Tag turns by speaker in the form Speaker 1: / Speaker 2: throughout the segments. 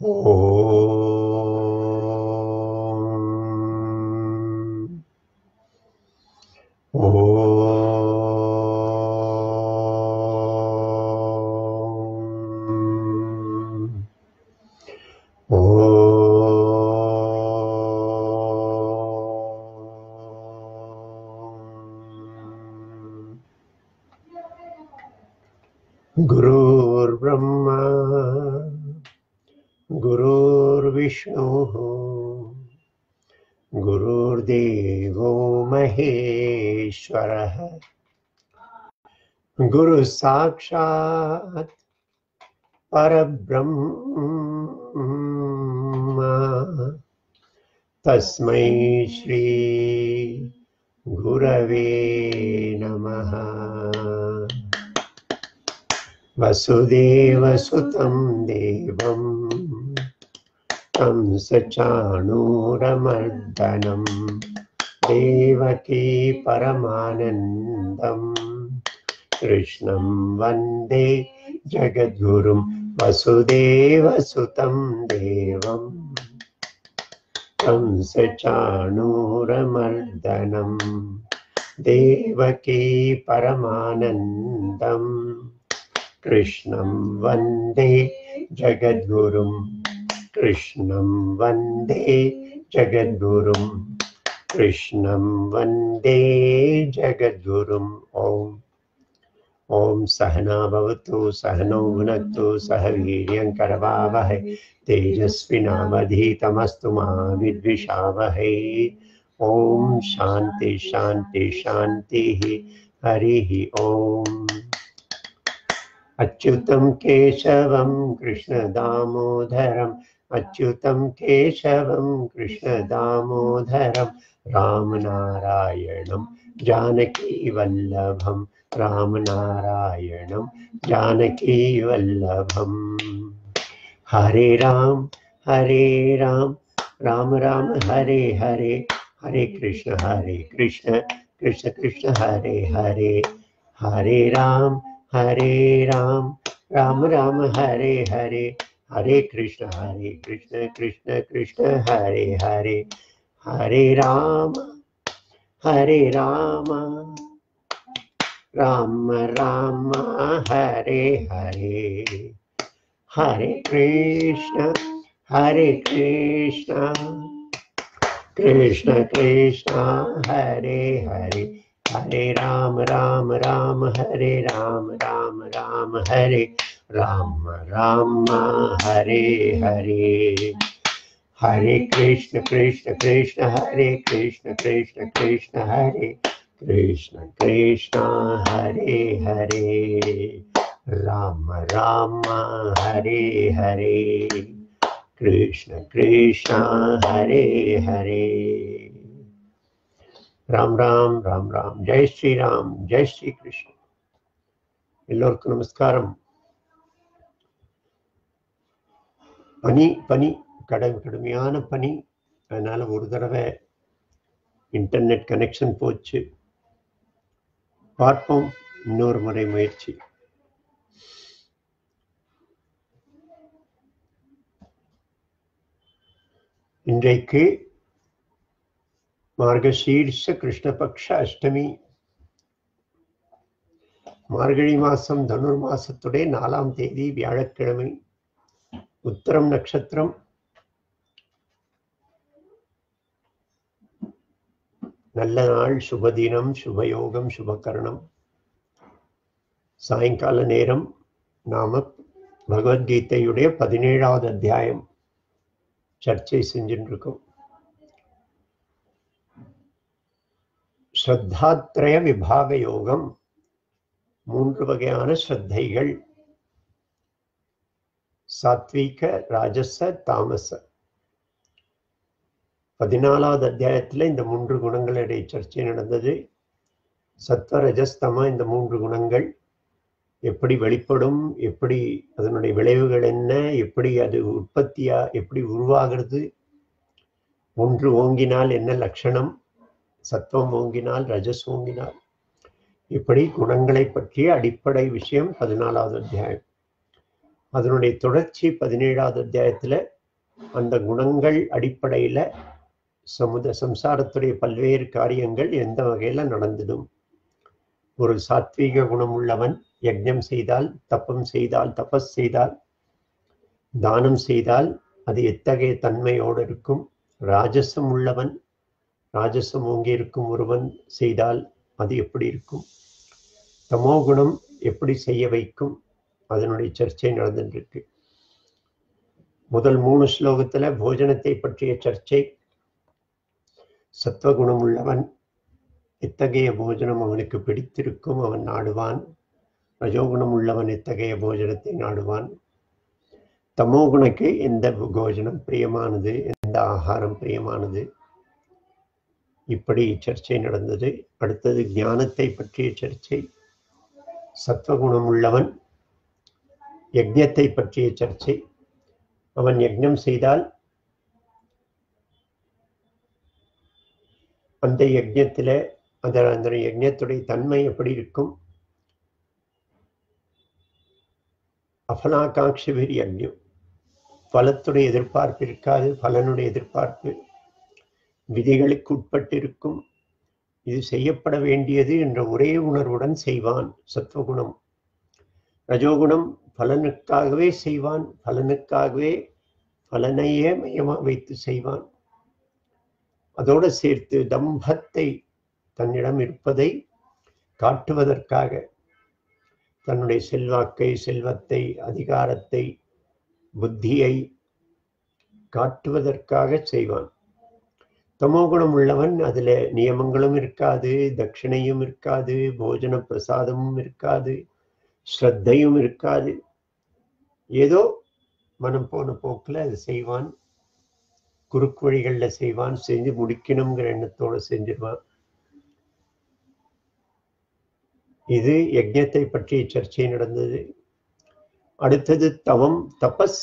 Speaker 1: ॐ ॐ ॐ गुरुर्ब्रह्मा गुरुर्विष्णुः गुरुर्देवो महेश्वरः गुरुः साक्षात् परब्रह्म तस्मै श्री गुरवे नमः वसुदेवसुतं देवं तं सचाणूरमर्दनं देवकी परमानन्दं कृष्णं वन्दे जगद्गुरुं वसुदेवसुतं देवं तं सचाणूरमर्दनं देवकी परमानन्दम् कृष्णं वन्दे जगद्गुरुं कृष्णं वन्दे जगद्गुरुं कृष्णं वन्दे जगद्गुरुम् ॐ ॐ सहना भवतु सहनौ भुनक्तु सह वीर्यङ्करवावहै तेजस्विनामधीतमस्तु मा विद्विषावहै ॐ शान्ति शान्ति शान्तिः हरिः ॐ अच्युतं केशवं कृष्णदामोदरम् अच्युतं केशवं कृष्णदामोदरं रामनारायणं जानकीवल्लभं रामनारायणं जानकीवल्लभम् हरे राम हरे राम राम राम हरे हरे हरे कृष्ण हरे कृष्ण कृष्ण कृष्ण हरे हरे हरे राम हरे राम राम राम हरे हरे हरे कृष्ण हरे कृष्ण कृष्ण कृष्ण हरे हरे हरे राम हरे राम राम राम हरे हरे हरे कृष्ण हरे कृष्ण कृष्ण कृष्ण हरे हरे हरे राम राम राम हरे राम राम राम हरे राम राम हरे हरे हरे कृष्ण कृष्ण कृष्ण हरे कृष्ण कृष्ण कृष्ण हरे कृष्ण कृष्ण हरे हरे राम राम हरे हरे कृष्ण कृष्ण हरे हरे ராம் ராம் ராம் ராம் ஜெய் ஸ்ரீராம் ஜெய் ஸ்ரீ கிருஷ்ண எல்லோருக்கும் நமஸ்காரம் பனி பனி கட கடுமையான பனி அதனால ஒரு தடவை இன்டர்நெட் கனெக்ஷன் போச்சு பார்ப்போம் இன்னொரு முறை முயற்சி இன்றைக்கு மார்கசீர்ஷ கிருஷ்ணபக்ஷ அஷ்டமி மார்கழி மாசம் தனுர் மாசத்துடைய நாலாம் தேதி வியாழக்கிழமை உத்தரம் நட்சத்திரம் நல்ல நாள் சுபதினம் சுபயோகம் சுபகரணம் சாயங்கால நேரம் நாம பகவத்கீதையுடைய பதினேழாவது அத்தியாயம் சர்ச்சை செஞ்சுட்டு இருக்கோம் ஸ்ரத்தாத்ரய விபாக யோகம் மூன்று வகையான ஸ்ரத்தைகள் சாத்வீக ராஜச தாமச பதினாலாவது அத்தியாயத்துல இந்த மூன்று குணங்களுடைய சர்ச்சை நடந்தது சத்வ ரஜஸ்தம இந்த மூன்று குணங்கள் எப்படி வெளிப்படும் எப்படி அதனுடைய விளைவுகள் என்ன எப்படி அது உற்பத்தியா எப்படி உருவாகிறது ஒன்று ஓங்கினால் என்ன லட்சணம் சத்துவம் ஓங்கினால் ரஜஸ் ஓங்கினால் இப்படி குணங்களை பற்றிய அடிப்படை விஷயம் பதினாலாவது அத்தியாயம் அதனுடைய தொடர்ச்சி பதினேழாவது அத்தியாயத்துல அந்த குணங்கள் அடிப்படையில சமுத சம்சாரத்துடைய பல்வேறு காரியங்கள் எந்த வகையில நடந்துடும் ஒரு சாத்வீக குணம் உள்ளவன் யஜ்ஞம் செய்தால் தப்பம் செய்தால் தபஸ் செய்தால் தானம் செய்தால் அது எத்தகைய தன்மையோடு இருக்கும் ராஜசம் உள்ளவன் ராஜசம் ஓங்கி இருக்கும் ஒருவன் செய்தால் அது எப்படி இருக்கும் தமோ குணம் எப்படி செய்ய வைக்கும் அதனுடைய சர்ச்சை நடந்துருக்கு முதல் மூணு ஸ்லோகத்துல போஜனத்தை பற்றிய சர்ச்சை சத்வகுணம் உள்ளவன் எத்தகைய போஜனம் அவனுக்கு பிடித்திருக்கும் அவன் நாடுவான் ரஜோகுணம் உள்ளவன் எத்தகைய போஜனத்தை நாடுவான் தமோகுணக்கு எந்த போஜனம் பிரியமானது எந்த ஆகாரம் பிரியமானது இப்படி சர்ச்சை நடந்தது அடுத்தது ஞானத்தை பற்றிய சர்ச்சை சத்வகுணம் உள்ளவன் யஜ்ஞத்தை பற்றிய சர்ச்சை அவன் யஜ்ஞம் செய்தால் அந்த யஜ்ஞத்துல அந்த அந்த யஜ்ஞத்துடைய தன்மை எப்படி இருக்கும் அபலாகாட்சி வெறி யஜ்ஞம் பலத்துடைய எதிர்பார்ப்பு இருக்காது பலனுடைய எதிர்பார்ப்பு விதிகளுக்கு உட்பட்டு இருக்கும் இது செய்யப்பட வேண்டியது என்ற ஒரே உணர்வுடன் செய்வான் சத்வகுணம் ரஜோகுணம் பலனுக்காகவே செய்வான் பலனுக்காகவே பலனையே மையமா வைத்து செய்வான் அதோடு சேர்த்து தம்பத்தை தன்னிடம் இருப்பதை காட்டுவதற்காக தன்னுடைய செல்வாக்கை செல்வத்தை அதிகாரத்தை புத்தியை காட்டுவதற்காக செய்வான் தமோகுணம் உள்ளவன் அதுல நியமங்களும் இருக்காது தட்சிணையும் இருக்காது போஜன பிரசாதமும் இருக்காது ஸ்ரத்தையும் இருக்காது ஏதோ மனம் போன போக்குல அது செய்வான் குறுக்கு வழிகள்ல செய்வான் செஞ்சு முடிக்கணுங்கிற எண்ணத்தோட செஞ்சிருவான் இது யஜ்ஞத்தை பற்றிய சர்ச்சை நடந்தது அடுத்தது தவம் தபஸ்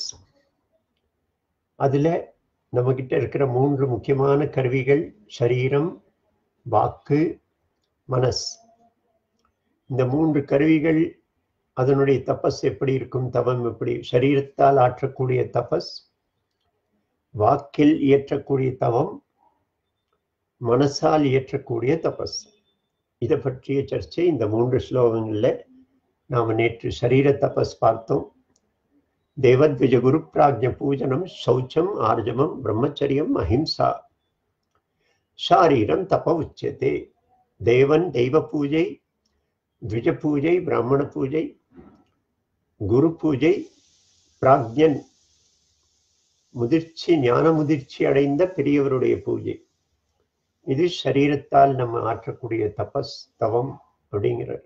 Speaker 1: அதுல நம்ம கிட்ட இருக்கிற மூன்று முக்கியமான கருவிகள் சரீரம் வாக்கு மனஸ் இந்த மூன்று கருவிகள் அதனுடைய தபஸ் எப்படி இருக்கும் தவம் எப்படி சரீரத்தால் ஆற்றக்கூடிய தபஸ் வாக்கில் இயற்றக்கூடிய தவம் மனசால் இயற்றக்கூடிய தபஸ் இதை பற்றிய சர்ச்சை இந்த மூன்று ஸ்லோகங்கள்ல நாம நேற்று சரீர தபஸ் பார்த்தோம் தேவத்விஜ குரு பிராஜ்ய பூஜனம் சௌச்சம் ஆர்ஜவம் பிரம்மச்சரியம் அஹிம்சா ஷாரீரம் தப உச்சதே தேவன் தெய்வ பூஜை த்விஜ பூஜை பிராமண பூஜை குரு பூஜை பிராக்ஞன் முதிர்ச்சி ஞான முதிர்ச்சி அடைந்த பெரியவருடைய பூஜை இது சரீரத்தால் நம்ம ஆற்றக்கூடிய தபஸ் தவம் அப்படிங்கிறார்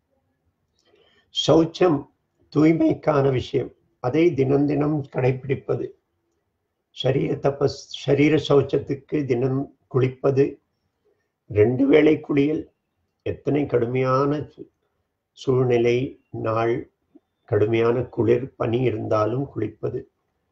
Speaker 1: சௌச்சம் தூய்மைக்கான விஷயம் அதை தினம் தினம் கடைபிடிப்பது சரீர தபஸ் சரீர சௌச்சத்துக்கு தினம் குளிப்பது ரெண்டு வேளை குளியல் எத்தனை கடுமையான சூழ்நிலை நாள் கடுமையான குளிர் பனி இருந்தாலும் குளிப்பது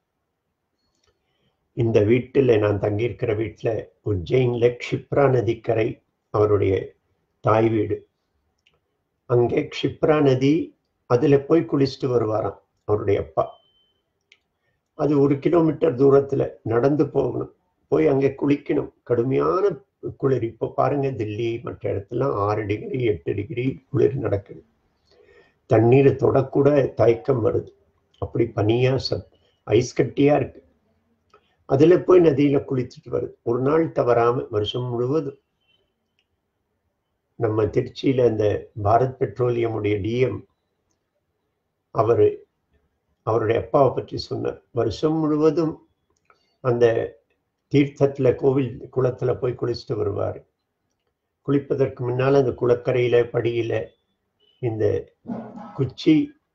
Speaker 1: இந்த வீட்டில் நான் தங்கியிருக்கிற வீட்டில் உஜ்ஜைன்ல க்ஷிப்ரா நதிக்கரை அவருடைய தாய் வீடு அங்கே க்ஷிப்ரா நதி அதில் போய் குளிச்சுட்டு வருவாராம் அவருடைய அப்பா அது ஒரு கிலோமீட்டர் தூரத்துல நடந்து போகணும் போய் அங்கே குளிக்கணும் கடுமையான குளிர் இப்போ பாருங்க தில்லி மற்ற இடத்துலாம் ஆறு டிகிரி எட்டு டிகிரி குளிர் நடக்குது தண்ணீரை தொடக்கூட தயக்கம் வருது அப்படி பனியா சத் ஐஸ் கட்டியா இருக்கு அதுல போய் நதியில குளிச்சுட்டு வருது ஒரு நாள் தவறாம வருஷம் முழுவதும் நம்ம திருச்சியில இந்த பாரத் பெட்ரோலியமுடைய டிஎம் அவரு அவருடைய அப்பாவை பற்றி சொன்னார் வருஷம் முழுவதும் அந்த தீர்த்தத்துல கோவில் குளத்துல போய் குளிச்சுட்டு வருவார் குளிப்பதற்கு முன்னால் அந்த குளக்கரையில படியில இந்த குச்சி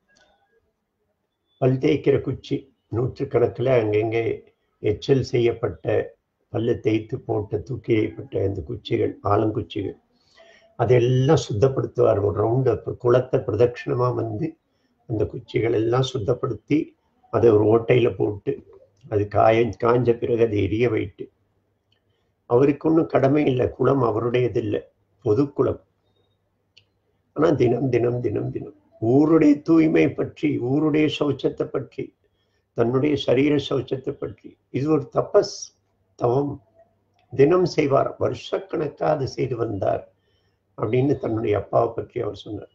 Speaker 1: பல் தேய்க்கிற குச்சி நூற்றுக்கணக்கில் அங்கங்கே எச்சல் செய்யப்பட்ட பல்லு தேய்த்து போட்ட தூக்கி எறியப்பட்ட அந்த குச்சிகள் ஆலங்குச்சிகள் அதெல்லாம் சுத்தப்படுத்துவார் ஒரு ரவுண்டு குளத்தை பிரதட்சிணமா வந்து அந்த குச்சிகள் எல்லாம் சுத்தப்படுத்தி அதை ஒரு ஓட்டையில போட்டு அது காய காஞ்ச பிறகு அதை எரிய வைட்டு அவருக்கு ஒன்றும் கடமை இல்லை குளம் அவருடையது இல்லை பொது குளம் ஆனா தினம் தினம் தினம் தினம் ஊருடைய தூய்மை பற்றி ஊருடைய சௌச்சத்தை பற்றி தன்னுடைய சரீர சௌச்சத்தை பற்றி இது ஒரு தபஸ் தவம் தினம் செய்வார் வருஷக்கணக்காக அதை செய்து வந்தார் அப்படின்னு தன்னுடைய அப்பாவை பற்றி அவர் சொன்னார்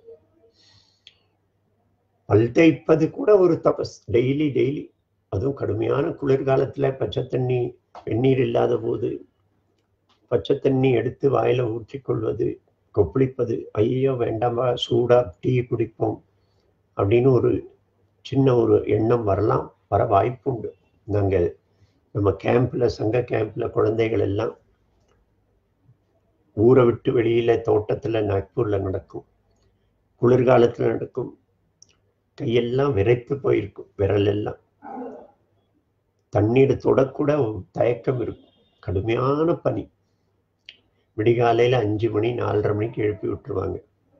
Speaker 1: பல் தேய்ப்பது கூட ஒரு தபஸ் டெய்லி டெய்லி அதுவும் கடுமையான குளிர்காலத்துல பச்சை தண்ணி வெந்நீர் இல்லாத போது பச்சை தண்ணி எடுத்து வாயில ஊற்றிக்கொள்வது கொப்பளிப்பது ஐயோ வேண்டாமா சூடா டீ குடிப்போம் அப்படின்னு ஒரு சின்ன ஒரு எண்ணம் வரலாம் வர வாய்ப்பு உண்டு நாங்கள் நம்ம கேம்ப்ல சங்க கேம்ப்ல குழந்தைகள் எல்லாம் ஊரை விட்டு வெளியில தோட்டத்துல நாக்பூர்ல நடக்கும் குளிர்காலத்துல நடக்கும் கையெல்லாம் விரைத்து போயிருக்கும் விரல் எல்லாம் தண்ணீர் தொடக்கூட தயக்கம் இருக்கும் கடுமையான பனி விடிகாலையில அஞ்சு மணி நாலரை மணிக்கு எழுப்பி விட்டுருவாங்க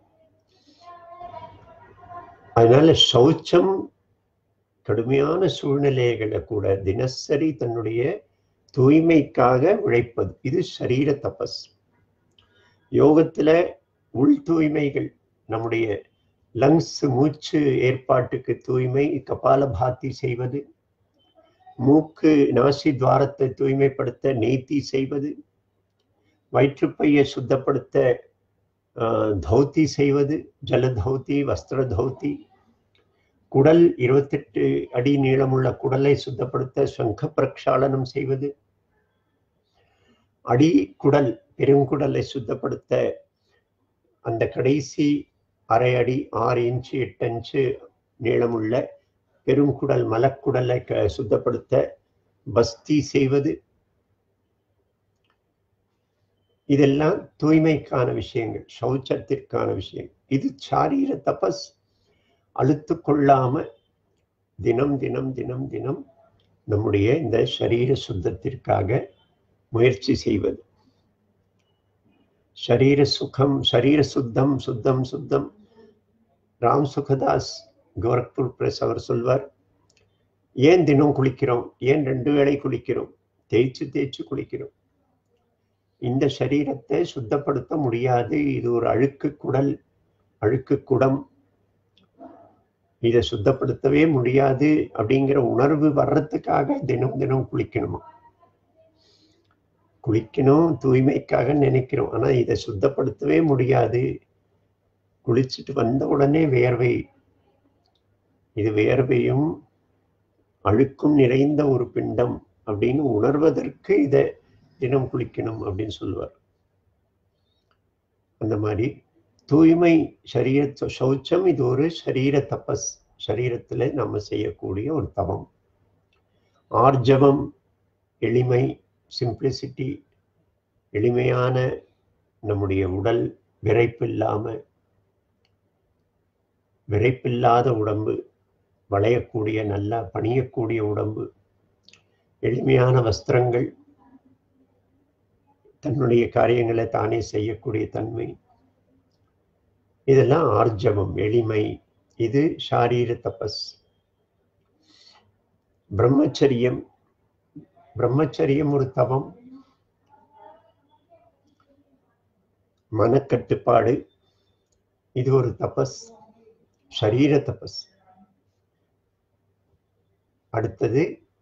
Speaker 1: அதனால சௌச்சம் கடுமையான சூழ்நிலைகளை கூட தினசரி தன்னுடைய தூய்மைக்காக உழைப்பது இது சரீர தபஸ் யோகத்துல உள் தூய்மைகள் நம்முடைய லங்ஸ் மூச்சு ஏற்பாட்டுக்கு தூய்மை கபால பாத்தி செய்வது மூக்கு நாசி துவாரத்தை தூய்மைப்படுத்த நேத்தி செய்வது வயிற்றுப்பையை சுத்தப்படுத்த தௌத்தி செய்வது ஜல தௌத்தி வஸ்திர தௌத்தி குடல் இருபத்தெட்டு அடி நீளமுள்ள குடலை சுத்தப்படுத்த சங்க பிரக்ஷாலனம் செய்வது அடி குடல் பெருங்குடலை சுத்தப்படுத்த அந்த கடைசி அரை அடி ஆறு இன்ச்சு எட்டு இன்ச்சு நீளமுள்ள பெருங்குடல் மலக்குடலை க சுத்தப்படுத்த பஸ்தி செய்வது இதெல்லாம் தூய்மைக்கான விஷயங்கள் சௌச்சத்திற்கான விஷயங்கள் இது சாரீர தபஸ் அழுத்து கொள்ளாம தினம் தினம் தினம் தினம் நம்முடைய இந்த சரீர சுத்தத்திற்காக முயற்சி செய்வது சரீர சுகம் சரீர சுத்தம் சுத்தம் சுத்தம் ராம் சுகதாஸ் கோரக்பூர் பிரஸ் அவர் சொல்வார் ஏன் தினம் குளிக்கிறோம் ஏன் ரெண்டு வேளை குளிக்கிறோம் தேய்ச்சு தேய்ச்சு குளிக்கிறோம் இந்த சரீரத்தை சுத்தப்படுத்த முடியாது இது ஒரு அழுக்கு குடல் அழுக்கு குடம் இதை சுத்தப்படுத்தவே முடியாது அப்படிங்கிற உணர்வு வர்றதுக்காக தினம் தினம் குளிக்கணுமா குளிக்கணும் தூய்மைக்காக நினைக்கிறோம் ஆனா இதை சுத்தப்படுத்தவே முடியாது குளிச்சுட்டு வந்த உடனே வேர்வை இது வேர்வையும் அழுக்கும் நிறைந்த ஒரு பிண்டம் அப்படின்னு உணர்வதற்கு இதை தினம் குளிக்கணும் அப்படின்னு சொல்லுவார் அந்த மாதிரி தூய்மை சரீர சௌச்சம் இது ஒரு சரீர தபஸ் சரீரத்துல நம்ம செய்யக்கூடிய ஒரு தவம் ஆர்ஜவம் எளிமை சிம்பிளிசிட்டி எளிமையான நம்முடைய உடல் விரைப்பில்லாம விரைப்பில்லாத உடம்பு வளையக்கூடிய நல்லா பணியக்கூடிய உடம்பு எளிமையான வஸ்திரங்கள் தன்னுடைய காரியங்களை தானே செய்யக்கூடிய தன்மை இதெல்லாம் ஆர்ஜவம் எளிமை இது ஷாரீர தபஸ் பிரம்மச்சரியம் பிரம்மச்சரியம் ஒரு தவம் மனக்கட்டுப்பாடு இது ஒரு தபஸ் ஷரீர தபஸ் அடுத்தது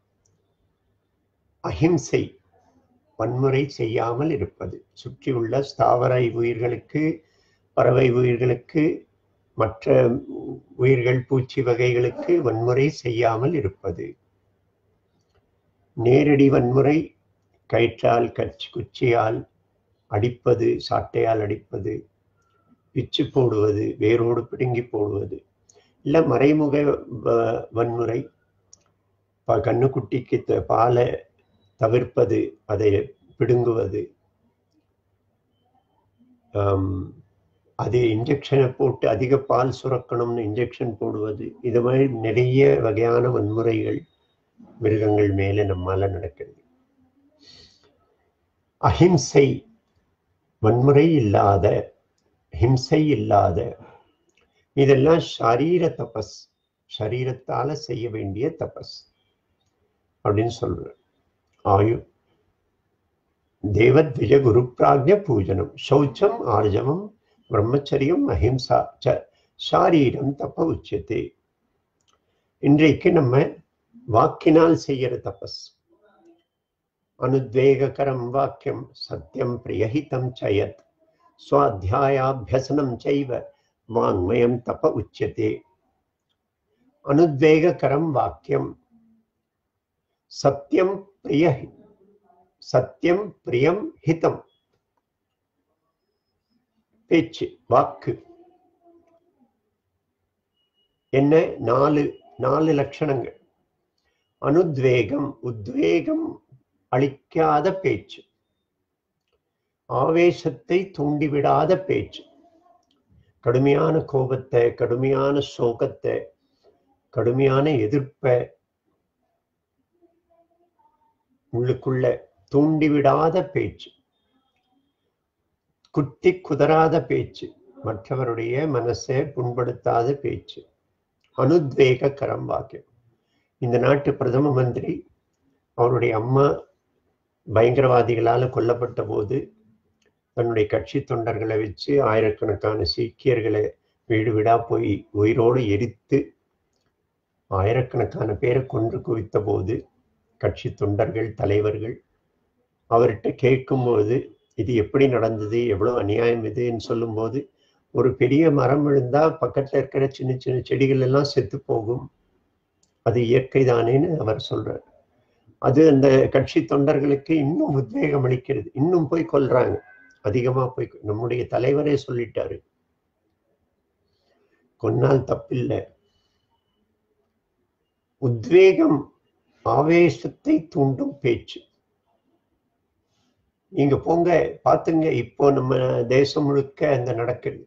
Speaker 1: அஹிம்சை வன்முறை செய்யாமல் இருப்பது சுற்றியுள்ள ஸ்தாவர உயிர்களுக்கு பறவை உயிர்களுக்கு மற்ற உயிர்கள் பூச்சி வகைகளுக்கு வன்முறை செய்யாமல் இருப்பது நேரடி வன்முறை கயிற்றால் கச்சி குச்சியால் அடிப்பது சாட்டையால் அடிப்பது பிச்சு போடுவது வேரோடு பிடுங்கி போடுவது இல்லை மறைமுக வன்முறை கண்ணுக்குட்டிக்கு பாலை தவிர்ப்பது அதை பிடுங்குவது அது இன்ஜெக்ஷனை போட்டு அதிக பால் சுரக்கணும்னு இன்ஜெக்ஷன் போடுவது இது மாதிரி நிறைய வகையான வன்முறைகள் மிருகங்கள் மேலே நம்மால நடக்கிறது அஹிம்சை வன்முறை இல்லாத ஹிம்சை இல்லாத இதெல்லாம் ஷரீர தபஸ் ஷரீரத்தால செய்ய வேண்டிய தபஸ் அப்படின்னு சொல்றேன் ஆயு தேவத்விஜ குரு பிராஜ்ய பூஜனம் சௌச்சம் ஆர்ஜவம் பிரம்மச்சரியம் அஹிம்சா ச ஷாரீரம் தப்ப உச்சது இன்றைக்கு நம்ம வாக்கினால் செய்யற தபஸ் அனுத்வேககரம் வாக்கியம் சத்தியம் பிரியஹிதம் சயத் சுவாத்தியாயாபியசனம் செய்வ வாங்மயம் தப உச்சதே அனுத்வேககரம் வாக்கியம் சத்தியம் பிரிய சத்தியம் பிரியம் ஹிதம் பேச்சு வாக்கு என்ன நாலு நாலு லட்சணங்கள் அனுத்வேகம் உத்வேகம் அளிக்காத பேச்சு ஆவேசத்தை தூண்டிவிடாத பேச்சு கடுமையான கோபத்தை கடுமையான சோகத்தை கடுமையான எதிர்ப்பை உள்ளுக்குள்ள தூண்டிவிடாத பேச்சு குத்தி குதறாத பேச்சு மற்றவருடைய மனசை புண்படுத்தாத பேச்சு அனுத்வேக கரம் வாக்கியம் இந்த நாட்டு பிரதம மந்திரி அவருடைய அம்மா பயங்கரவாதிகளால் கொல்லப்பட்ட போது தன்னுடைய கட்சி தொண்டர்களை வச்சு ஆயிரக்கணக்கான சீக்கியர்களை வீடு வீடா போய் உயிரோடு எரித்து ஆயிரக்கணக்கான பேரை கொன்று குவித்த போது கட்சி தொண்டர்கள் தலைவர்கள் அவர்கிட்ட கேட்கும்போது இது எப்படி நடந்தது எவ்வளோ அநியாயம் இதுன்னு சொல்லும்போது ஒரு பெரிய மரம் விழுந்தா பக்கத்துல இருக்கிற சின்ன சின்ன செடிகள் எல்லாம் செத்து போகும் அது இயற்கை தானேன்னு அவர் சொல்றார் அது அந்த கட்சி தொண்டர்களுக்கு இன்னும் உத்வேகம் அளிக்கிறது இன்னும் போய் கொல்றாங்க அதிகமா போய் நம்முடைய தலைவரே சொல்லிட்டாரு கொன்னால் தப்பில்லை உத்வேகம் ஆவேசத்தை தூண்டும் பேச்சு நீங்க போங்க பாத்துங்க இப்போ நம்ம தேசம் முழுக்க அந்த நடக்குது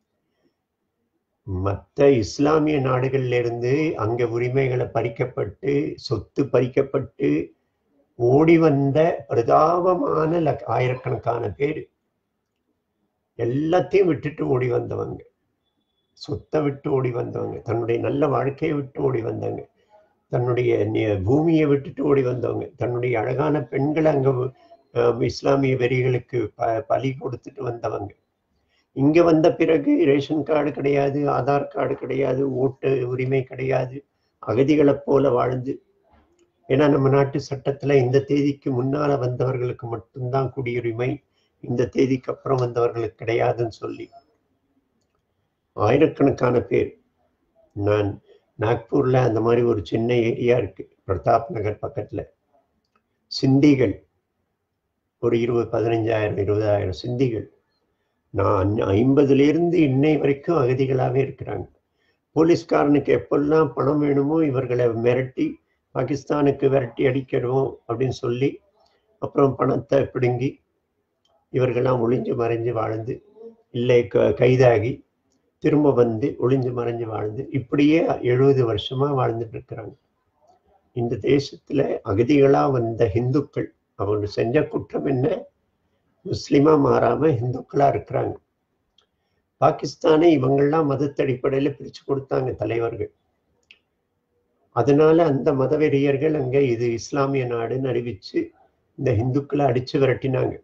Speaker 1: மற்ற இஸ்லாமிய நாடுகள்ல இருந்து அங்க உரிமைகளை பறிக்கப்பட்டு சொத்து பறிக்கப்பட்டு ஓடி வந்த பிரதாபமான லக்- ஆயிரக்கணக்கான பேர் எல்லாத்தையும் விட்டுட்டு ஓடி வந்தவங்க சொத்தை விட்டு ஓடி வந்தவங்க தன்னுடைய நல்ல வாழ்க்கையை விட்டு ஓடி வந்தவங்க தன்னுடைய நி- பூமியை விட்டுட்டு ஓடி வந்தவங்க தன்னுடைய அழகான பெண்களை அங்க அஹ், இஸ்லாமிய வெறிகளுக்கு ப பலி கொடுத்துட்டு வந்தவங்க இங்க வந்த பிறகு ரேஷன் கார்டு கிடையாது ஆதார் கார்டு கிடையாது ஓட்டு உரிமை கிடையாது அகதிகளைப் போல வாழ்ந்து ஏன்னா நம்ம நாட்டு சட்டத்துல இந்த தேதிக்கு முன்னால வந்தவர்களுக்கு மட்டும்தான் குடியுரிமை இந்த தேதிக்கு அப்புறம் வந்தவர்களுக்கு கிடையாதுன்னு சொல்லி ஆயிரக்கணக்கான பேர் நான் நாக்பூர்ல அந்த மாதிரி ஒரு சின்ன ஏரியா இருக்கு பிரதாப் நகர் பக்கத்துல சிந்திகள் ஒரு இருபது பதினஞ்சாயிரம் இருபதாயிரம் சிந்திகள் நான் ஐம்பதுல இருந்து இன்னை வரைக்கும் அகதிகளாவே இருக்கிறாங்க போலீஸ்காரனுக்கு எப்பெல்லாம் பணம் வேணுமோ இவர்களை மிரட்டி பாகிஸ்தானுக்கு விரட்டி அடிக்கிறோம் அப்படின்னு சொல்லி அப்புறம் பணத்தை பிடுங்கி இவர்கள்லாம் ஒளிஞ்சு மறைஞ்சு வாழ்ந்து இல்லை க- கைதாகி திரும்ப வந்து ஒளிஞ்சு மறைஞ்சு வாழ்ந்து இப்படியே எழுபது வருஷமா வாழ்ந்துட்டு இருக்கிறாங்க இந்த தேசத்துல அகதிகளா வந்த இந்துக்கள் அவங்க செஞ்ச குற்றம் என்ன முஸ்லிமா மாறாம இந்துக்களா இருக்கிறாங்க பாகிஸ்தானை இவங்கெல்லாம் மதத்த அடிப்படையில பிரிச்சு கொடுத்தாங்க தலைவர்கள் அதனால அந்த மதவெறியர்கள் அங்க இது இஸ்லாமிய நாடுன்னு அறிவிச்சு இந்த இந்துக்களை அடிச்சு விரட்டினாங்க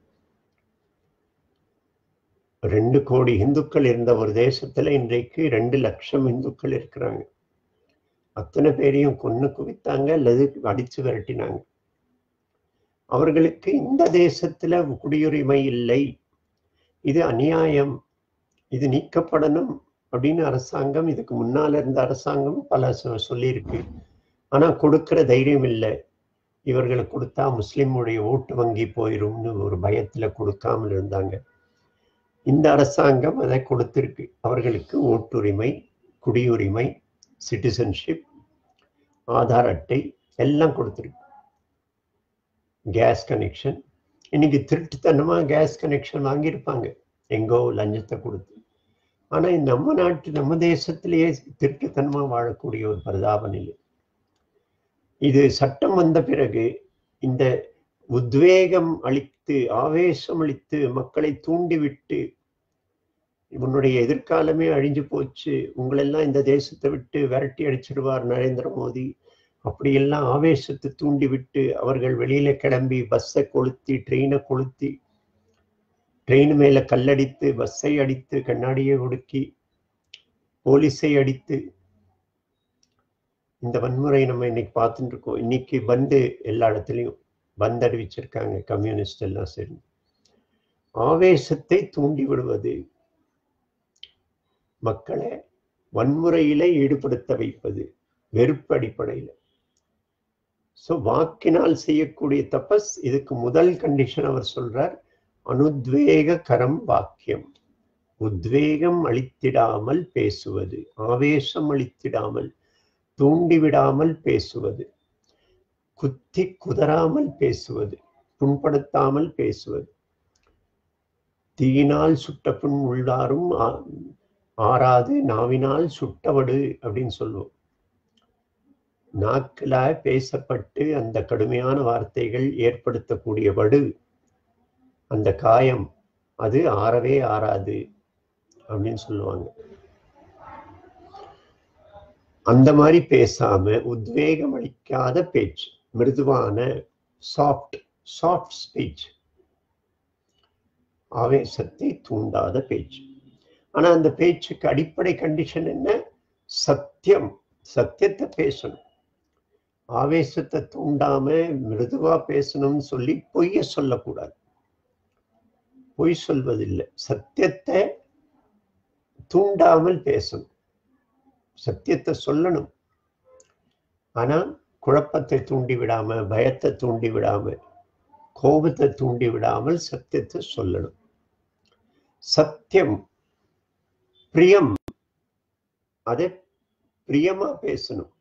Speaker 1: ரெண்டு கோடி இந்துக்கள் இருந்த ஒரு தேசத்துல இன்றைக்கு ரெண்டு லட்சம் இந்துக்கள் இருக்கிறாங்க அத்தனை பேரையும் கொன்னு குவித்தாங்க அல்லது அடிச்சு விரட்டினாங்க அவர்களுக்கு இந்த தேசத்துல குடியுரிமை இல்லை இது அநியாயம் இது நீக்கப்படணும் அப்படின்னு அரசாங்கம் இதுக்கு முன்னால இருந்த அரசாங்கம் பல சொ- சொல்லியிருக்கு ஆனா கொடுக்கிற தைரியம் இல்லை இவர்களுக்கு கொடுத்தா முஸ்லிமுடைய ஓட்டு வங்கி போயிரும்னு ஒரு பயத்துல கொடுக்காமல் இருந்தாங்க இந்த அரசாங்கம் அதை கொடுத்திருக்கு அவர்களுக்கு ஓட்டுரிமை குடியுரிமை சிட்டிசன்ஷிப் ஆதார் அட்டை எல்லாம் கொடுத்திருக்கு கேஸ் கனெக்ஷன் இன்னைக்கு திருட்டுத்தனமா கேஸ் கனெக்ஷன் வாங்கியிருப்பாங்க எங்கோ லஞ்சத்தை கொடுத்து ஆனா இந்த நம்ம நாட்டு நம்ம தேசத்திலேயே திருட்டுத்தனமா வாழக்கூடிய ஒரு பரிதாப நிலை இது சட்டம் வந்த பிறகு இந்த உத்வேகம் அளித்து ஆவேசம் அளித்து மக்களை தூண்டிவிட்டு உன்னுடைய எதிர்காலமே அழிஞ்சு போச்சு உங்களெல்லாம் இந்த தேசத்தை விட்டு விரட்டி அடிச்சிடுவார் நரேந்திர மோடி அப்படியெல்லாம் ஆவேசத்தை தூண்டி விட்டு அவர்கள் வெளியில கிளம்பி பஸ்ஸை கொளுத்தி ட்ரெயினை கொளுத்தி ட்ரெயின் மேல கல்லடித்து பஸ்ஸை அடித்து கண்ணாடியை ஒடுக்கி போலீஸை அடித்து இந்த வன்முறை நம்ம இன்னைக்கு பார்த்துட்டு இருக்கோம் இன்னைக்கு பந்து எல்லா இடத்துலையும் பந்து அறிவிச்சிருக்காங்க கம்யூனிஸ்ட் எல்லாம் சரி ஆவேசத்தை தூண்டி விடுவது மக்களை வன்முறையில ஈடுபடுத்த வைப்பது வெறுப்பு அடிப்படையில் ஸோ வாக்கினால் செய்யக்கூடிய தபஸ் இதுக்கு முதல் கண்டிஷன் அவர் சொல்றார் அனுத்வேக கரம் வாக்கியம் உத்வேகம் அளித்திடாமல் பேசுவது ஆவேசம் அளித்திடாமல் தூண்டிவிடாமல் பேசுவது குத்தி குதறாமல் பேசுவது புண்படுத்தாமல் பேசுவது தீயினால் சுட்ட புண் உள்ளாரும் ஆ- ஆறாது நாவினால் சுட்டவடு அப்படின்னு சொல்லுவோம் நாக்கில பேசப்பட்டு அந்த கடுமையான வார்த்தைகள் ஏற்படுத்தக்கூடிய வடு அந்த காயம் அது ஆறவே ஆறாது அப்படின்னு சொல்லுவாங்க அந்த மாதிரி பேசாம உத்வேகம் அளிக்காத பேச்சு மிருதுவான சாஃப்ட் சாஃப்ட் ஸ்பீச் ஆவேசத்தை தூண்டாத பேச்சு ஆனா அந்த பேச்சுக்கு அடிப்படை கண்டிஷன் என்ன சத்தியம் சத்தியத்தை பேசணும் ஆவேசத்தை தூண்டாம மிருதுவா பேசணும்னு சொல்லி பொய்ய சொல்லக்கூடாது பொய் சொல்வதில்லை சத்தியத்தை தூண்டாமல் பேசணும் சத்தியத்தை சொல்லணும் ஆனா குழப்பத்தை தூண்டி விடாம பயத்தை தூண்டி விடாம கோபத்தை தூண்டி விடாமல் சத்தியத்தை சொல்லணும் சத்தியம் பிரியம் அதை பிரியமா பேசணும்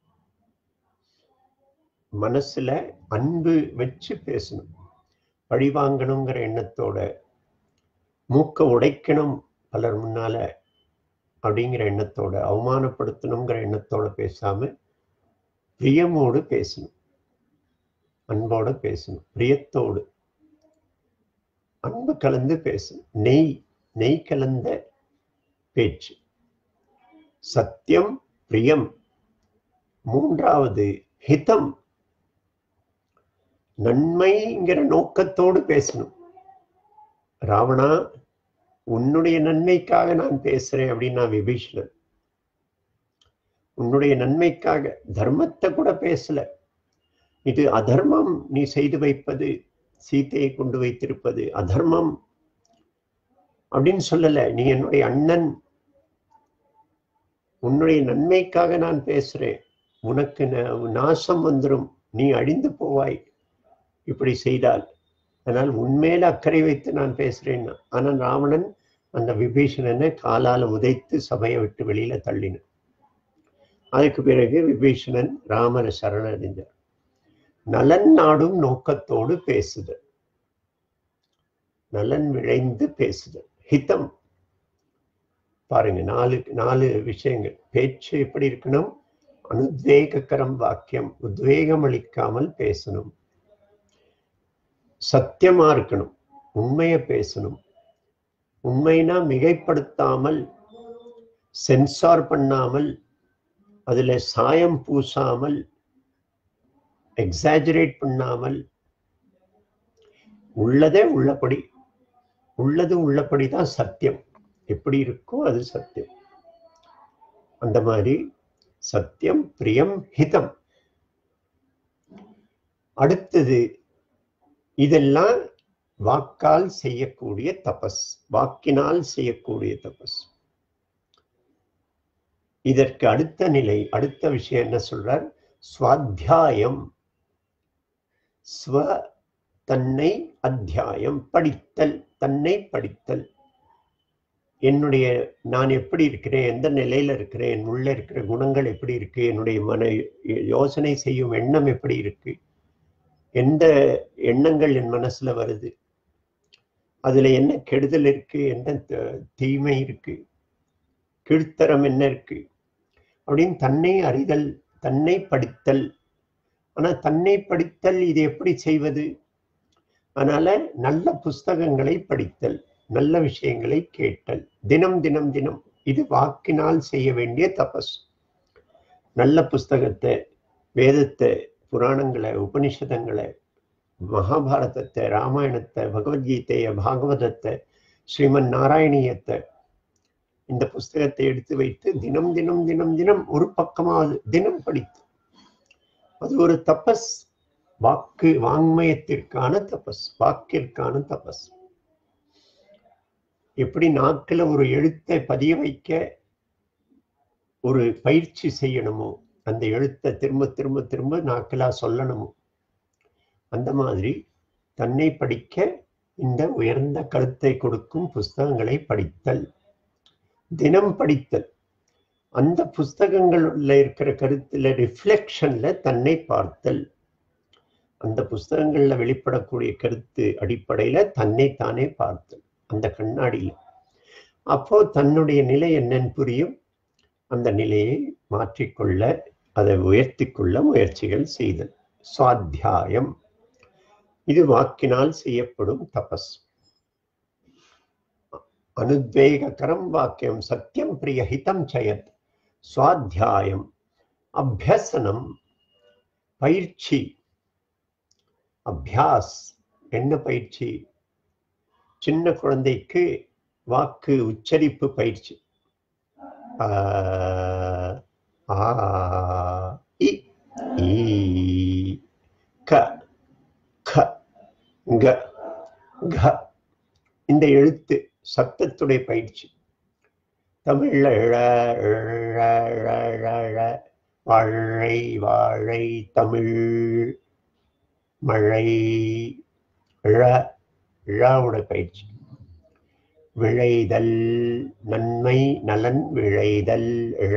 Speaker 1: மனசுல அன்பு வச்சு பேசணும் பழி வாங்கணுங்கிற எண்ணத்தோட மூக்க உடைக்கணும் பலர் முன்னால அப்படிங்கிற எண்ணத்தோட அவமானப்படுத்தணுங்கிற எண்ணத்தோட பேசாம பிரியமோடு பேசணும் அன்போட பேசணும் பிரியத்தோடு அன்பு கலந்து பேசணும் நெய் நெய் கலந்த பேச்சு சத்தியம் பிரியம் மூன்றாவது ஹிதம் நன்மைங்கிற நோக்கத்தோடு பேசணும் ராவணா உன்னுடைய நன்மைக்காக நான் பேசுறேன் அப்படின்னு நான் விபீஷணன் உன்னுடைய நன்மைக்காக தர்மத்தை கூட பேசல இது அதர்மம் நீ செய்து வைப்பது சீத்தையை கொண்டு வைத்திருப்பது அதர்மம் அப்படின்னு சொல்லல நீ என்னுடைய அண்ணன் உன்னுடைய நன்மைக்காக நான் பேசுறேன் உனக்கு ந- நாசம் வந்துடும் நீ அழிந்து போவாய் இப்படி செய்தால் அதனால் உண்மையில அக்கறை வைத்து நான் பேசுறேன் ஆனால் ராவணன் அந்த விபீஷணனை காலால உதைத்து சபையை விட்டு வெளியில தள்ளினான் அதுக்கு பிறகு விபீஷணன் ராமரை சரணடைந்தார் நலன் நாடும் நோக்கத்தோடு பேசுதல் நலன் விழைந்து பேசுதல் ஹிதம் பாருங்க நாலு நாலு விஷயங்கள் பேச்சு எப்படி இருக்கணும் அனுத்வேகக்கரம் வாக்கியம் உத்வேகம் அளிக்காமல் பேசணும் சத்தியமா இருக்கணும் உண்மையை பேசணும் உண்மைனா மிகைப்படுத்தாமல் சென்சார் பண்ணாமல் அதுல சாயம் பூசாமல் எக்ஸாஜரேட் பண்ணாமல் உள்ளதே உள்ளபடி உள்ளது உள்ளபடி தான் சத்தியம் எப்படி இருக்கோ அது சத்தியம் அந்த மாதிரி சத்தியம் பிரியம் ஹிதம் அடுத்தது இதெல்லாம் வாக்கால் செய்யக்கூடிய தபஸ் வாக்கினால் செய்யக்கூடிய தபஸ் இதற்கு அடுத்த நிலை அடுத்த விஷயம் என்ன சொல்றார் சுவாத்தியாயம் ஸ்வ தன்னை அத்தியாயம் படித்தல் தன்னை படித்தல் என்னுடைய நான் எப்படி இருக்கிறேன் எந்த நிலையில இருக்கிறேன் என் உள்ள இருக்கிற குணங்கள் எப்படி இருக்கு என்னுடைய மன யோசனை செய்யும் எண்ணம் எப்படி இருக்கு எந்த எண்ணங்கள் என் மனசுல வருது அதுல என்ன கெடுதல் இருக்கு என்ன த- தீமை இருக்கு கீழ்த்தரம் என்ன இருக்கு அப்படின்னு தன்னை அறிதல் தன்னை படித்தல் ஆனா தன்னை படித்தல் இது எப்படி செய்வது அதனால நல்ல புஸ்தகங்களை படித்தல் நல்ல விஷயங்களை கேட்டல் தினம் தினம் தினம் இது வாக்கினால் செய்ய வேண்டிய தபஸ் நல்ல புஸ்தகத்தை வேதத்தை புராணங்களை உபனிஷதங்களை மகாபாரதத்தை ராமாயணத்தை பகவத்கீதையை பாகவதத்தை ஸ்ரீமன் நாராயணியத்தை இந்த புஸ்தகத்தை எடுத்து வைத்து தினம் தினம் தினம் தினம் ஒரு பக்கமாவது தினம் படித்து அது ஒரு தபஸ் வாக்கு வாங்மயத்திற்கான தபஸ் வாக்கிற்கான தபஸ் எப்படி நாக்கில் ஒரு எழுத்தை பதிய வைக்க ஒரு பயிற்சி செய்யணுமோ அந்த எழுத்தை திரும்ப திரும்ப திரும்ப நாக்கிலா சொல்லணுமோ அந்த மாதிரி தன்னை படிக்க இந்த உயர்ந்த கருத்தை கொடுக்கும் புஸ்தகங்களை படித்தல் தினம் படித்தல் அந்த புஸ்தகங்கள்ல இருக்கிற கருத்துல ரிஃப்ளெக்ஷன்ல தன்னை பார்த்தல் அந்த புஸ்தகங்கள்ல வெளிப்படக்கூடிய கருத்து அடிப்படையில தன்னை தானே பார்த்தல் அந்த கண்ணாடியில் அப்போ தன்னுடைய நிலை என்னன்னு புரியும் அந்த நிலையை மாற்றிக்கொள்ள அதை உயர்த்தி கொள்ள முயற்சிகள் செய்தல் சுவாத்தியாயம் இது வாக்கினால் செய்யப்படும் தபஸ் அனுத்வேகரம் வாக்கியம் சத்தியம் பிரிய ஹிதம் சயத் சுவாத்தியாயம் அபியசனம் பயிற்சி அபியாஸ் என்ன பயிற்சி சின்ன குழந்தைக்கு வாக்கு உச்சரிப்பு பயிற்சி ஆ, ஆ, இ, ஈ, க, க, க, க. இந்த எழுத்து சத்தத்துடைய பயிற்சி தமிழ்ல ழ, ழ, ழ, ழ, ழ, வாழை வாழை தமிழ் மழை ழ ழவுட பயிற்சி விழைதல் நன்மை நலன் விழைதல் ழ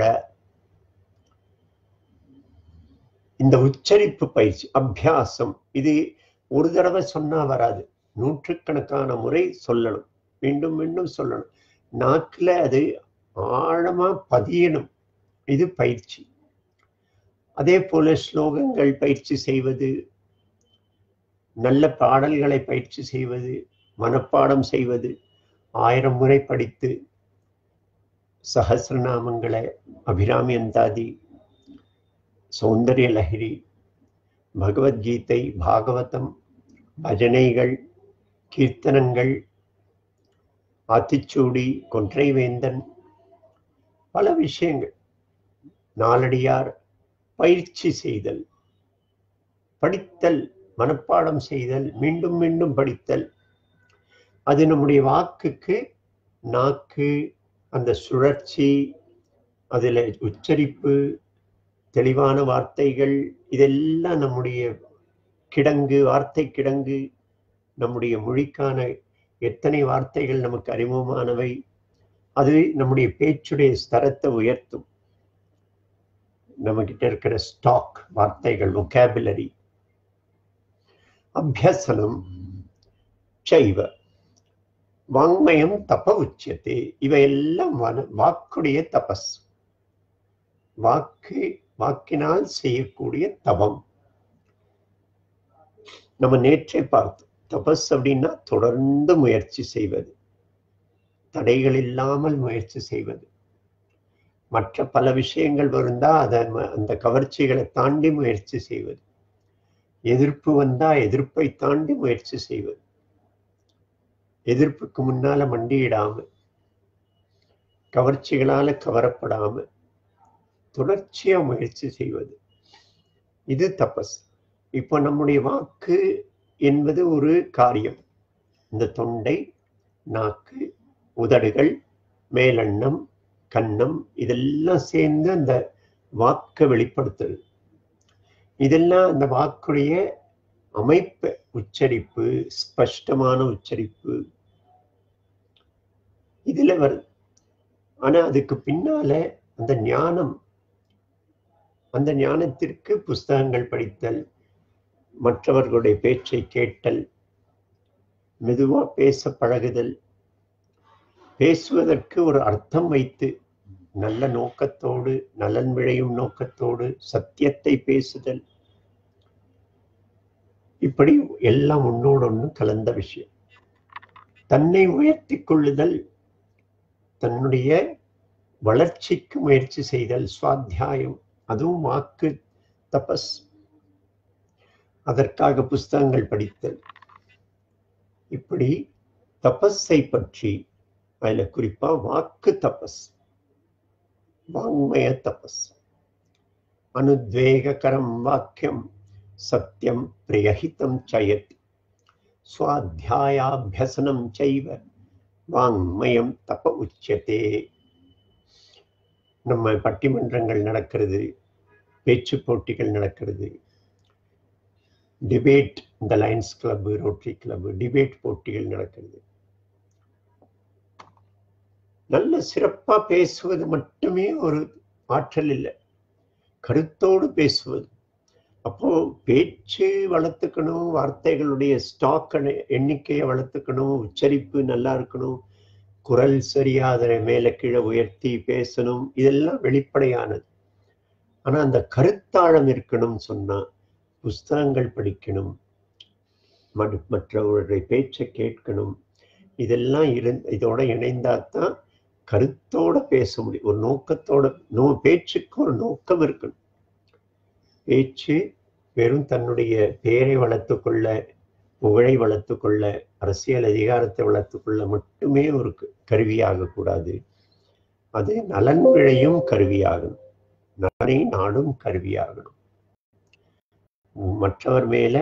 Speaker 1: இந்த உச்சரிப்பு பயிற்சி அபியாசம் இது ஒரு தடவை சொன்னா வராது நூற்றுக்கணக்கான முறை சொல்லணும் மீண்டும் மீண்டும் சொல்லணும் நாக்குல அது ஆழமா பதியணும் இது பயிற்சி அதே போல ஸ்லோகங்கள் பயிற்சி செய்வது நல்ல பாடல்களை பயிற்சி செய்வது மனப்பாடம் செய்வது ஆயிரம் முறை படித்து சஹசிரநாமங்களை அபிராமி அந்தாதி சௌந்தரிய லஹரி பகவத்கீதை பாகவதம் பஜனைகள் கீர்த்தனங்கள் ஆத்திச்சூடி கொன்றைவேந்தன் பல விஷயங்கள் நாலடியார் பயிற்சி செய்தல் படித்தல் மனப்பாடம் செய்தல் மீண்டும் மீண்டும் படித்தல் அது நம்முடைய வாக்குக்கு நாக்கு அந்த சுழற்சி அதில் உச்சரிப்பு தெளிவான வார்த்தைகள் இதெல்லாம் நம்முடைய கிடங்கு வார்த்தை கிடங்கு நம்முடைய மொழிக்கான எத்தனை வார்த்தைகள் நமக்கு அறிமுகமானவை அது நம்முடைய பேச்சுடைய ஸ்தரத்தை உயர்த்தும் நம்ம கிட்ட இருக்கிற ஸ்டாக் வார்த்தைகள் ஒகேபுலரி அபியசனம் சைவ வாங்மயம் தப உச்சியத்தை இவையெல்லாம் வன- வாக்குடைய தபஸ் வாக்கு வாக்கினால் செய்யக்கூடிய தபம் நம்ம நேற்றே பார்த்தோம் தபஸ் அப்படின்னா தொடர்ந்து முயற்சி செய்வது தடைகள் இல்லாமல் முயற்சி செய்வது மற்ற பல விஷயங்கள் இருந்தா அதை ம- அந்த கவர்ச்சிகளை தாண்டி முயற்சி செய்வது எதிர்ப்பு வந்தா எதிர்ப்பை தாண்டி முயற்சி செய்வது எதிர்ப்புக்கு முன்னால மண்டியிடாம கவர்ச்சிகளால கவரப்படாம தொடர்ச்சியா முயற்சி செய்வது இது தபஸ் இப்போ நம்முடைய வாக்கு என்பது ஒரு காரியம் இந்த தொண்டை நாக்கு உதடுகள் மேலெண்ணம் கன்னம் இதெல்லாம் சேர்ந்து அந்த வாக்கை வெளிப்படுத்துது இதெல்லாம் அந்த வாக்குடைய அமைப்பு உச்சரிப்பு ஸ்பஷ்டமான உச்சரிப்பு இதுல வருது ஆனா அதுக்கு பின்னால அந்த ஞானம் அந்த ஞானத்திற்கு புஸ்தகங்கள் படித்தல் மற்றவர்களுடைய பேச்சை கேட்டல் மெதுவா பேச பழகுதல் பேசுவதற்கு ஒரு அர்த்தம் வைத்து நல்ல நோக்கத்தோடு நலன் விளையும் நோக்கத்தோடு சத்தியத்தை பேசுதல் இப்படி எல்லாம் ஒன்னோடு ஒன்று கலந்த விஷயம் தன்னை உயர்த்தி கொள்ளுதல் தன்னுடைய வளர்ச்சிக்கு முயற்சி செய்தல் சுவாத்தியாயம் அதுவும் வாக்கு தபஸ் அதற்காக புஸ்தகங்கள் படித்தல் இப்படி தபஸை பற்றி அதுல குறிப்பா வாக்கு தபஸ் வாங்மய தபஸ் அனுத்வேககரம் வாக்கியம் சத்தியம் பிரியஹிதம் சயத் சுவாத்தியாயாபியசனம் செய்வ வாங்மயம் தப உச்சதே நம்ம பட்டிமன்றங்கள் நடக்கிறது பேச்சு போட்டிகள் நடக்கிறது டிபேட் இந்த lions club rotary club debate போட்டிகள் நடக்கிறது நல்ல சிறப்பா பேசுவது மட்டுமே ஒரு ஆற்றல் இல்லை கருத்தோடு பேசுவது அப்போ பேச்சு வளர்த்துக்கணும் வார்த்தைகளுடைய ஸ்டாக் எண்ணிக்கையை வளர்த்துக்கணும் உச்சரிப்பு நல்லா இருக்கணும் குரல் சரியா அதை மேல கீழே உயர்த்தி பேசணும் இதெல்லாம் வெளிப்படையானது ஆனா அந்த கருத்தாழம் இருக்கணும்னு சொன்னா புஸ்தகங்கள் படிக்கணும் மற்றவருடைய பேச்சை கேட்கணும் இதெல்லாம் இரு இதோட இணைந்தாதான் கருத்தோட பேச முடியும் ஒரு நோக்கத்தோட நோ பேச்சுக்கு ஒரு நோக்கம் இருக்கணும் பேச்சு வெறும் தன்னுடைய பெயரை வளர்த்து கொள்ள புகழை வளர்த்து கொள்ள அரசியல் அதிகாரத்தை வளர்த்து கொள்ள மட்டுமே ஒரு கருவியாக கூடாது அது நலன் விழையும் கருவியாகணும் நலனை நாடும் கருவியாகணும் மற்றவர் மேல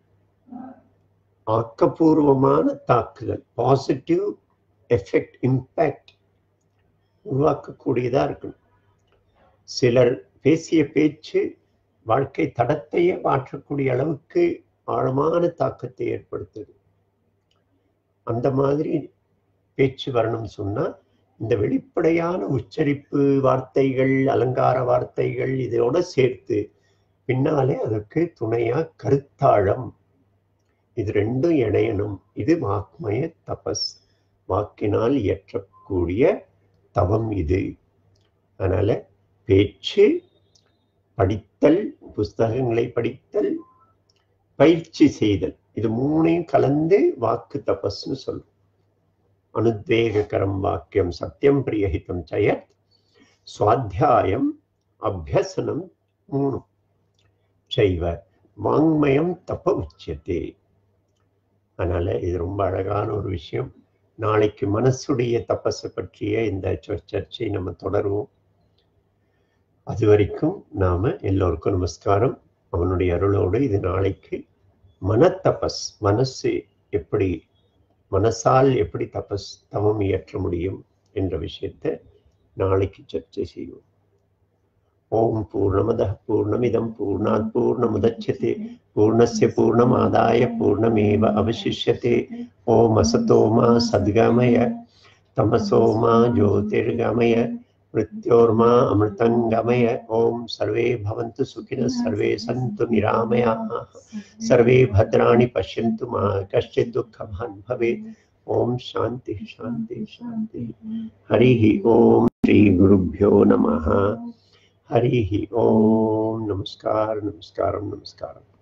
Speaker 1: ஆக்கப்பூர்வமான தாக்குதல் பாசிட்டிவ் எஃபெக்ட் இம்பேக்ட் உருவாக்கக்கூடியதா இருக்கணும் சிலர் பேசிய பேச்சு வாழ்க்கை தடத்தையே மாற்றக்கூடிய அளவுக்கு ஆழமான தாக்கத்தை ஏற்படுத்துது அந்த மாதிரி பேச்சு வரணும்னு சொன்னா இந்த வெளிப்படையான உச்சரிப்பு வார்த்தைகள் அலங்கார வார்த்தைகள் இதோட சேர்த்து பின்னாலே அதற்கு துணையா கருத்தாழம் இது ரெண்டும் இணையணும் இது வாக்மய தபஸ் வாக்கினால் இயற்றக்கூடிய தவம் இது அதனால பேச்சு படித்தல் புஸ்தகங்களை படித்தல் பயிற்சி செய்தல் இது மூணையும் கலந்து வாக்கு தபஸ்னு சொல்லும் அனுத்வேகரம் வாக்கியம் சத்தியம் பிரியஹிதம் ஜயத் சுவாத்தியாயம் அபியசனம் மூணு செய்வ வாங்மயம் தப்ப உச்சியத்தே அதனால இது ரொம்ப அழகான ஒரு விஷயம் நாளைக்கு மனசுடைய தபஸை பற்றிய இந்த சர்ச்சை நம்ம தொடருவோம் அது வரைக்கும் நாம எல்லோருக்கும் நமஸ்காரம் அவனுடைய அருளோடு இது நாளைக்கு மனத்தபஸ் மனசு எப்படி மனசால் எப்படி தபஸ் தவம் இயற்ற முடியும் என்ற விஷயத்தை நாளைக்கு சர்ச்சை செய்வோம் ஓம் பூர்ணமத பூர்ணமிதம் பூர்ணாத் பூர்ணமுதட்சதே பூர்ணஸ்ய பூர்ணமாதாய பூர்ணமேவ அவசிஷ்யதே ஓம் அசதோமா சத்கமய தமசோமா ஜோதிர்கமய मृत्योर्मा अमृतङ्गमय ॐ सर्वे भवन्तु सुखिनः सर्वे सन्तु निरामयाः सर्वे भद्राणि पश्यन्तु मा कश्चित् दुःखभान् भवेत् ॐ शान्तिः शान्तिः शान्तिः हरिः ॐ श्रीगुरुभ्यो नमः हरिः ॐ नमस्कार नमस्कारं नमस्कारम्